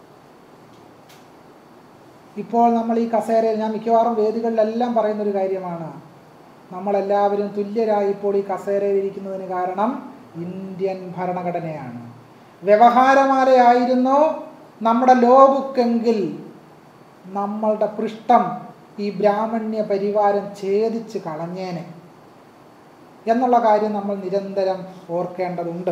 ഇപ്പോൾ നമ്മൾ ഈ കസേരയിൽ ഞാൻ മിക്കവാറും വേദികളിലെല്ലാം പറയുന്ന ഒരു കാര്യമാണ് നമ്മളെല്ലാവരും തുല്യരായി ഇപ്പോൾ ഈ കസേരയിൽ ഇരിക്കുന്നതിന് കാരണം ഇന്ത്യൻ ഭരണഘടനയാണ് വ്യവഹാരമാലയായിരുന്നു നമ്മുടെ ലോ ബുക്കെങ്കിൽ നമ്മളുടെ പൃഷ്ഠം ഈ ബ്രാഹ്മണ്യ പരിവാരം ഛേദിച്ച് കളഞ്ഞേനെ എന്നുള്ള കാര്യം നമ്മൾ നിരന്തരം ഓർക്കേണ്ടതുണ്ട്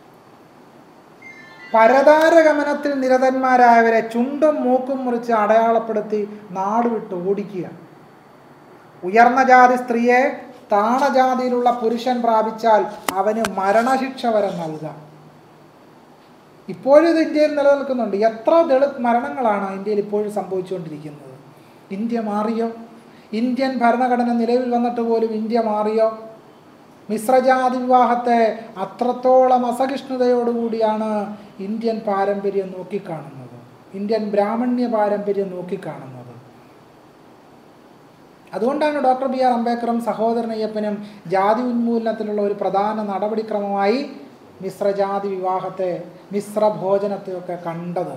പരതാരഗമനത്തിൽ നിരതന്മാരായവരെ ചുണ്ടും മൂക്കും മുറിച്ച് അടയാളപ്പെടുത്തി നാട് വിട്ട് ഓടിക്കുക ഉയർന്ന ജാതി സ്ത്രീയെ താണജാതിയിലുള്ള പുരുഷൻ പ്രാപിച്ചാൽ അവന് മരണശിക്ഷ വരെ നൽകാം ഇപ്പോഴും ഇത് ഇന്ത്യയിൽ നിലനിൽക്കുന്നുണ്ട് എത്ര ദളിത് മരണങ്ങളാണ് ഇന്ത്യയിൽ ഇപ്പോഴും സംഭവിച്ചുകൊണ്ടിരിക്കുന്നത് ഇന്ത്യ മാറിയോ ഇന്ത്യൻ ഭരണഘടന നിലവിൽ വന്നിട്ട് പോലും ഇന്ത്യ മാറിയോ മിശ്രജാതി വിവാഹത്തെ അത്രത്തോളം അസഹിഷ്ണുതയോടുകൂടിയാണ് ഇന്ത്യൻ പാരമ്പര്യം നോക്കിക്കാണുന്നത് ഇന്ത്യൻ ബ്രാഹ്മണ്യ പാരമ്പര്യം നോക്കിക്കാണുന്നത് അതുകൊണ്ടാണ് ഡോക്ടർ ബി ആർ അംബേദ്കറും സഹോദരൻ അയ്യപ്പനും ജാതി ഉന്മൂലനത്തിലുള്ള ഒരു പ്രധാന നടപടിക്രമമായി മിശ്രജാതി വിവാഹത്തെ മിശ്രഭോജനത്തെയൊക്കെ കണ്ടത്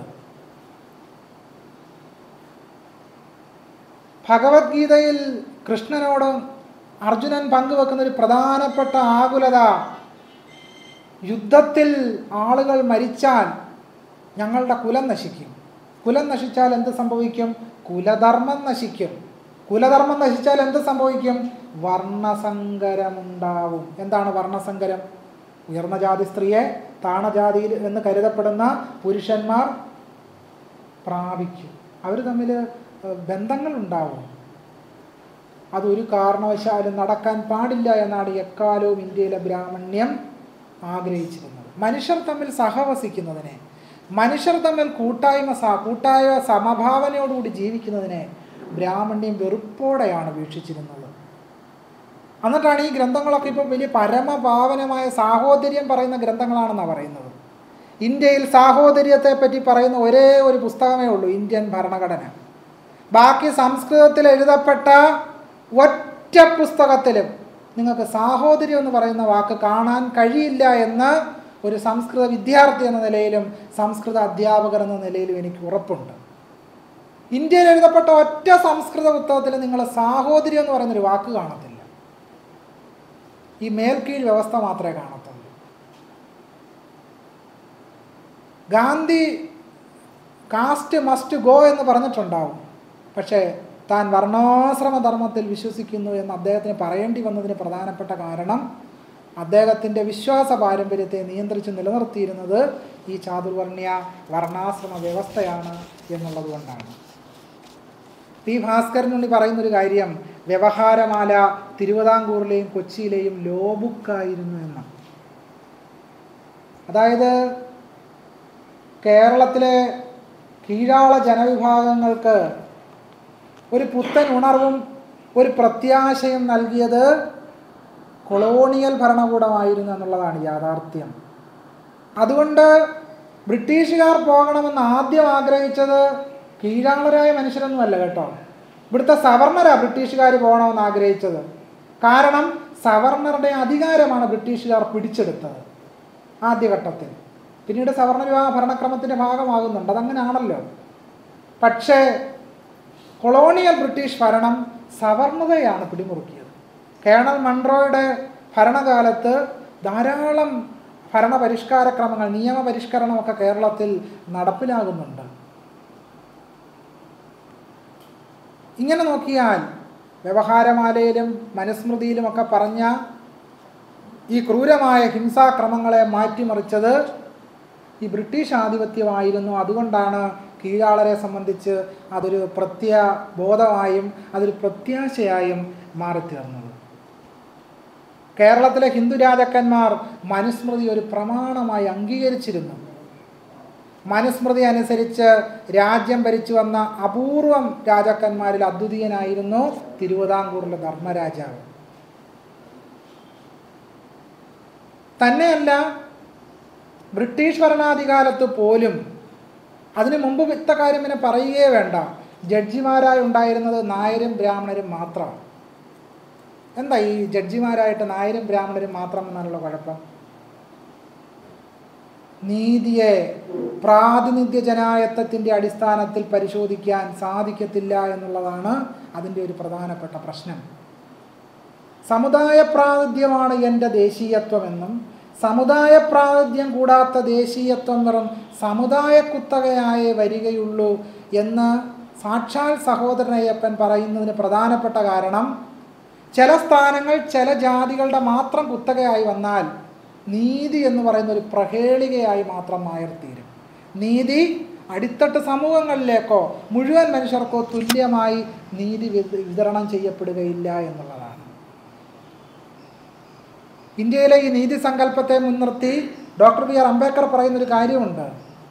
ഭഗവത്ഗീതയിൽ കൃഷ്ണനോട് അർജുനൻ പങ്കുവെക്കുന്ന ഒരു പ്രധാനപ്പെട്ട ആകുലത യുദ്ധത്തിൽ ആളുകൾ മരിച്ചാൽ ഞങ്ങളുടെ കുലം നശിക്കും കുലം നശിച്ചാൽ എന്ത് സംഭവിക്കും കുലധർമ്മം നശിക്കും കുലധർമ്മം നശിച്ചാൽ എന്ത് സംഭവിക്കും വർണ്ണസങ്കരമുണ്ടാവും എന്താണ് വർണ്ണസങ്കരം ഉയർന്ന ജാതി സ്ത്രീയെ താണജാതിയിൽ എന്ന് കരുതപ്പെടുന്ന പുരുഷന്മാർ പ്രാപിക്കും അവർ തമ്മിൽ ബന്ധങ്ങൾ ഉണ്ടാവും അതൊരു കാരണവശാലും നടക്കാൻ പാടില്ല എന്നാണ് എക്കാലവും ഇന്ത്യയിലെ ബ്രാഹ്മണ്യം ആഗ്രഹിച്ചിരുന്നത് മനുഷ്യർ തമ്മിൽ സഹവസിക്കുന്നതിനെ മനുഷ്യർ തമ്മിൽ കൂട്ടായ്മ സ കൂട്ടായ സമഭാവനയോടുകൂടി ജീവിക്കുന്നതിനെ ബ്രാഹ്മണ്യം വെറുപ്പോടെയാണ് വീക്ഷിച്ചിരുന്നത് എന്നിട്ടാണ് ഈ ഗ്രന്ഥങ്ങളൊക്കെ ഇപ്പോൾ വലിയ പരമപാവനമായ സാഹോദര്യം പറയുന്ന ഗ്രന്ഥങ്ങളാണെന്നാണ് പറയുന്നത് ഇന്ത്യയിൽ സാഹോദര്യത്തെ പറ്റി പറയുന്ന ഒരേ ഒരു പുസ്തകമേ ഉള്ളൂ ഇന്ത്യൻ ഭരണഘടന ബാക്കി സംസ്കൃതത്തിൽ എഴുതപ്പെട്ട ഒറ്റ പുസ്തകത്തിലും നിങ്ങൾക്ക് സാഹോദര്യം എന്ന് പറയുന്ന വാക്ക് കാണാൻ കഴിയില്ല എന്ന് ഒരു സംസ്കൃത വിദ്യാർത്ഥി എന്ന നിലയിലും സംസ്കൃത അധ്യാപകർ എന്ന നിലയിലും എനിക്ക് ഉറപ്പുണ്ട് ഇന്ത്യയിൽ എഴുതപ്പെട്ട ഒറ്റ സംസ്കൃത പുസ്തകത്തിൽ നിങ്ങൾ സാഹോദര്യം എന്ന് പറയുന്നൊരു വാക്ക് കാണത്തില്ല ഈ മേൽക്കീഴ് വ്യവസ്ഥ മാത്രമേ കാണത്തുള്ളൂ ഗാന്ധി കാസ്റ്റ് മസ്റ്റ് ഗോ എന്ന് പറഞ്ഞിട്ടുണ്ടാവും പക്ഷേ താൻ വർണ്ണാശ്രമ ധർമ്മത്തിൽ വിശ്വസിക്കുന്നു എന്ന് അദ്ദേഹത്തിന് പറയേണ്ടി വന്നതിന് പ്രധാനപ്പെട്ട കാരണം അദ്ദേഹത്തിൻ്റെ വിശ്വാസ പാരമ്പര്യത്തെ നിയന്ത്രിച്ച് നിലനിർത്തിയിരുന്നത് ഈ ചാതുർവർണ്ണ്യ വർണ്ണാശ്രമ വ്യവസ്ഥയാണ് എന്നുള്ളത് കൊണ്ടാണ് പി ഭാസ്കരനുണ്ണി പറയുന്നൊരു കാര്യം വ്യവഹാരമാല തിരുവിതാംകൂറിലെയും കൊച്ചിയിലെയും ലോ ബുക്കായിരുന്നു എന്ന് അതായത് കേരളത്തിലെ കീഴാള ജനവിഭാഗങ്ങൾക്ക് ഒരു പുത്തൻ ഉണർവും ഒരു പ്രത്യാശയും നൽകിയത് കൊളോണിയൽ ഭരണകൂടമായിരുന്നു എന്നുള്ളതാണ് യാഥാർത്ഥ്യം അതുകൊണ്ട് ബ്രിട്ടീഷുകാർ പോകണമെന്ന് ആദ്യം ആഗ്രഹിച്ചത് കീഴാളരായ മനുഷ്യരൊന്നുമല്ല കേട്ടോ ഇവിടുത്തെ സവർണരാ ബ്രിട്ടീഷുകാർ പോകണമെന്ന് ആഗ്രഹിച്ചത് കാരണം സവർണറുടെ അധികാരമാണ് ബ്രിട്ടീഷുകാർ പിടിച്ചെടുത്തത് ആദ്യഘട്ടത്തിൽ പിന്നീട് സവർണ വിവാഹ ഭരണക്രമത്തിൻ്റെ ഭാഗമാകുന്നുണ്ട് അതങ്ങനെയാണല്ലോ പക്ഷേ കൊളോണിയൽ ബ്രിട്ടീഷ് ഭരണം സവർണതയാണ് പിടിമുറുക്കിയത് കേണൽ മൺട്രോയുടെ ഭരണകാലത്ത് ധാരാളം ഭരണപരിഷ്കാര ക്രമങ്ങൾ നിയമപരിഷ്കരണമൊക്കെ കേരളത്തിൽ നടപ്പിലാകുന്നുണ്ട് ഇങ്ങനെ നോക്കിയാൽ വ്യവഹാരമാലയിലും മനുസ്മൃതിയിലുമൊക്കെ പറഞ്ഞ ഈ ക്രൂരമായ ഹിംസാക്രമങ്ങളെ മാറ്റിമറിച്ചത് ഈ ബ്രിട്ടീഷ് ആധിപത്യമായിരുന്നു അതുകൊണ്ടാണ് കീഴാളരെ സംബന്ധിച്ച് അതൊരു പ്രത്യ ബോധമായും അതൊരു പ്രത്യാശയായും മാറിത്തീർന്നത് കേരളത്തിലെ ഹിന്ദു രാജാക്കന്മാർ മനുസ്മൃതി ഒരു പ്രമാണമായി അംഗീകരിച്ചിരുന്നു മനുസ്മൃതി അനുസരിച്ച് രാജ്യം ഭരിച്ചു വന്ന അപൂർവം രാജാക്കന്മാരിൽ അദ്വിതീയനായിരുന്നു തിരുവിതാംകൂറിലെ ധർമ്മരാജാവ് തന്നെയല്ല ബ്രിട്ടീഷ് ഭരണാധികാലത്ത് പോലും അതിനു മുമ്പ് വിത്ത കാര്യം പിന്നെ പറയുകയേ വേണ്ട ജഡ്ജിമാരായി ഉണ്ടായിരുന്നത് നായരും ബ്രാഹ്മണരും മാത്രമാണ് എന്താ ഈ ജഡ്ജിമാരായിട്ട് നായരും ബ്രാഹ്മണരും മാത്രം എന്നുള്ള കുഴപ്പം നീതിയെ പ്രാതിനിധ്യ ജനായത്വത്തിൻ്റെ അടിസ്ഥാനത്തിൽ പരിശോധിക്കാൻ സാധിക്കത്തില്ല എന്നുള്ളതാണ് അതിൻ്റെ ഒരു പ്രധാനപ്പെട്ട പ്രശ്നം സമുദായ പ്രാതിനിധ്യമാണ് എൻ്റെ ദേശീയത്വമെന്നും സമുദായ പ്രാതിനിധ്യം കൂടാത്ത ദേശീയത്വം വെറും സമുദായ കുത്തകയായേ വരികയുള്ളൂ എന്ന് സാക്ഷാൽ സഹോദരനയ്യപ്പൻ പറയുന്നതിന് പ്രധാനപ്പെട്ട കാരണം ചില സ്ഥാനങ്ങൾ ചില ജാതികളുടെ മാത്രം കുത്തകയായി വന്നാൽ നീതി എന്ന് പറയുന്ന ഒരു പ്രഹേളികയായി മാത്രം മായർത്തീരും നീതി അടിത്തട്ട് സമൂഹങ്ങളിലേക്കോ മുഴുവൻ മനുഷ്യർക്കോ തുല്യമായി നീതി വിത- വിതരണം ചെയ്യപ്പെടുകയില്ല എന്നുള്ളതാണ് ഇന്ത്യയിലെ ഈ നീതി സങ്കല്പത്തെ മുൻനിർത്തി ഡോക്ടർ ബി ആർ അംബേദ്കർ പറയുന്നൊരു കാര്യമുണ്ട്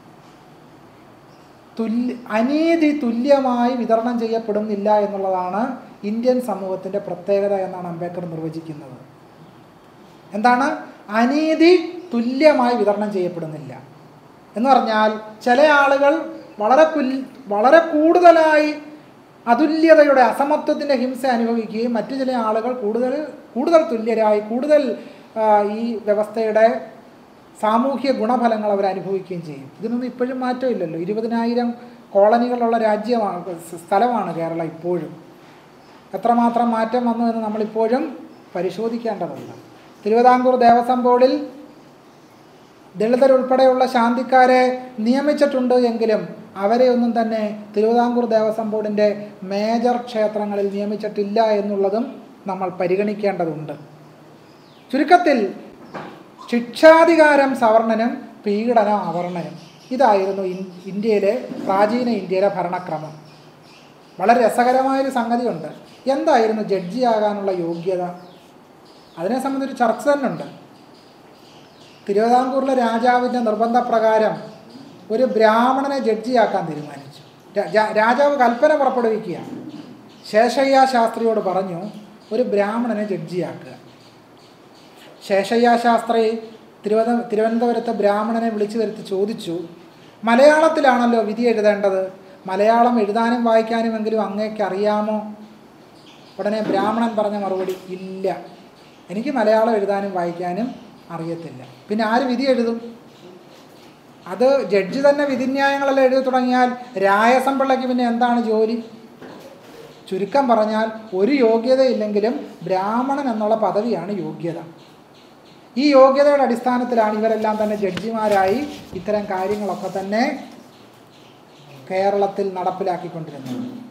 തുല്യ അനീതി തുല്യമായി വിതരണം ചെയ്യപ്പെടുന്നില്ല എന്നുള്ളതാണ് ഇന്ത്യൻ സമൂഹത്തിൻ്റെ പ്രത്യേകത എന്നാണ് അംബേദ്കർ നിർവചിക്കുന്നത് എന്താണ് അനീതി തുല്യമായി വിതരണം ചെയ്യപ്പെടുന്നില്ല എന്ന് പറഞ്ഞാൽ ചില ആളുകൾ വളരെ കുൽ വളരെ കൂടുതലായി അതുല്യതയുടെ അസമത്വത്തിൻ്റെ ഹിംസ അനുഭവിക്കുകയും മറ്റു ചില ആളുകൾ കൂടുതൽ കൂടുതൽ തുല്യരായി കൂടുതൽ ആ, ഈ വ്യവസ്ഥയുടെ സാമൂഹ്യ ഗുണഫലങ്ങൾ അവർ അനുഭവിക്കുകയും ചെയ്യും ഇതിനൊന്നും ഇപ്പോഴും മാറ്റമില്ലല്ലോ ഇരുപതിനായിരം കോളനികളുള്ള രാജ്യമാണ് സ്ഥലമാണ് കേരളം ഇപ്പോഴും എത്രമാത്രം മാറ്റം വന്നു എന്ന് നമ്മളിപ്പോഴും പരിശോധിക്കേണ്ടതുണ്ട് തിരുവിതാംകൂർ ദേവസ്വം ബോർഡിൽ ദളിതരുൾപ്പെടെയുള്ള ശാന്തിക്കാരെ നിയമിച്ചിട്ടുണ്ട് എങ്കിലും അവരെ ഒന്നും തന്നെ തിരുവിതാംകൂർ ദേവസ്വം ബോർഡിൻ്റെ മേജർ ക്ഷേത്രങ്ങളിൽ നിയമിച്ചിട്ടില്ല എന്നുള്ളതും നമ്മൾ പരിഗണിക്കേണ്ടതുണ്ട് ചുരുക്കത്തിൽ ശിക്ഷാധികാരം സവർണനും പീഡനം അവർണനും ഇതായിരുന്നു ഇൻ- ഇന്ത്യയിലെ പ്രാചീന ഇന്ത്യയിലെ ഭരണക്രമം വളരെ രസകരമായൊരു സംഗതിയുണ്ട് എന്തായിരുന്നു ജഡ്ജിയാകാനുള്ള യോഗ്യത അതിനെ സംബന്ധിച്ച് ചർച്ച തന്നെ ഉണ്ട് തിരുവിതാംകൂറിലെ രാജാവിൻ്റെ നിർബന്ധപ്രകാരം ഒരു ബ്രാഹ്മണനെ ജഡ്ജിയാക്കാൻ തീരുമാനിച്ചു രാ- രാ- രാജാവ് കൽപ്പന പുറപ്പെടുവിക്കുക ശേഷയ്യ ശാസ്ത്രിയോട് പറഞ്ഞു ഒരു ബ്രാഹ്മണനെ ജഡ്ജിയാക്കുക ശേഷയ്യ ശാസ്ത്രി തിരുവന തിരുവനന്തപുരത്തെ ബ്രാഹ്മണനെ വിളിച്ചു വരുത്തി ചോദിച്ചു മലയാളത്തിലാണല്ലോ വിധി എഴുതേണ്ടത് മലയാളം എഴുതാനും വായിക്കാനുമെങ്കിലും അങ്ങേക്ക് അറിയാമോ ഉടനെ ബ്രാഹ്മണൻ പറഞ്ഞ മറുപടി ഇല്ല എനിക്ക് മലയാളം എഴുതാനും വായിക്കാനും അറിയത്തില്ല പിന്നെ ആര് വിധി എഴുതും അത് ജഡ്ജി തന്നെ വിധിന്യായങ്ങളെല്ലാം എഴുതി തുടങ്ങിയാൽ രായസംപിള്ളയ്ക്ക് പിന്നെ എന്താണ് ജോലി ചുരുക്കം പറഞ്ഞാൽ ഒരു യോഗ്യതയില്ലെങ്കിലും ബ്രാഹ്മണൻ എന്നുള്ള പദവിയാണ് യോഗ്യത ഈ യോഗ്യതയുടെ അടിസ്ഥാനത്തിലാണ് ഇവരെല്ലാം തന്നെ ജഡ്ജിമാരായി ഇത്തരം കാര്യങ്ങളൊക്കെ തന്നെ കേരളത്തിൽ നടപ്പിലാക്കിക്കൊണ്ടിരുന്നത്